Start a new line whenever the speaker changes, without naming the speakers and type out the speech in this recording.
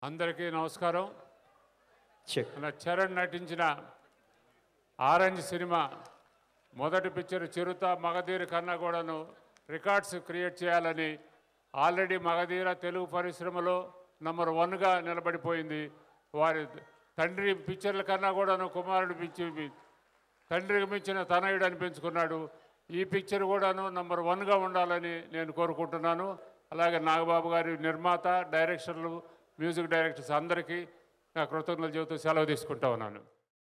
అందరికీ నమస్కారం
చెక్
మన చరణ్ నటించిన ఆరెంజ్ సినిమా మొదటి పిక్చర్ చిరుత మగధీర కన్నా కూడాను రికార్డ్స్ క్రియేట్ చేయాలని ఆల్రెడీ మగధీర తెలుగు పరిశ్రమలో నంబర్ వన్గా నిలబడిపోయింది వారి తండ్రి పిక్చర్ల కన్నా కూడాను కుమారుడు పిచ్చి తండ్రికి మించిన తనయుడు అనిపించుకున్నాడు ఈ పిక్చర్ కూడాను నంబర్ వన్గా ఉండాలని నేను కోరుకుంటున్నాను అలాగే నాగబాబు గారి నిర్మాత డైరెక్షన్లు మ్యూజిక్ డైరెక్టర్స్ అందరికీ నా కృతజ్ఞతలు చెబుతూ సెలవు తీసుకుంటా ఉన్నాను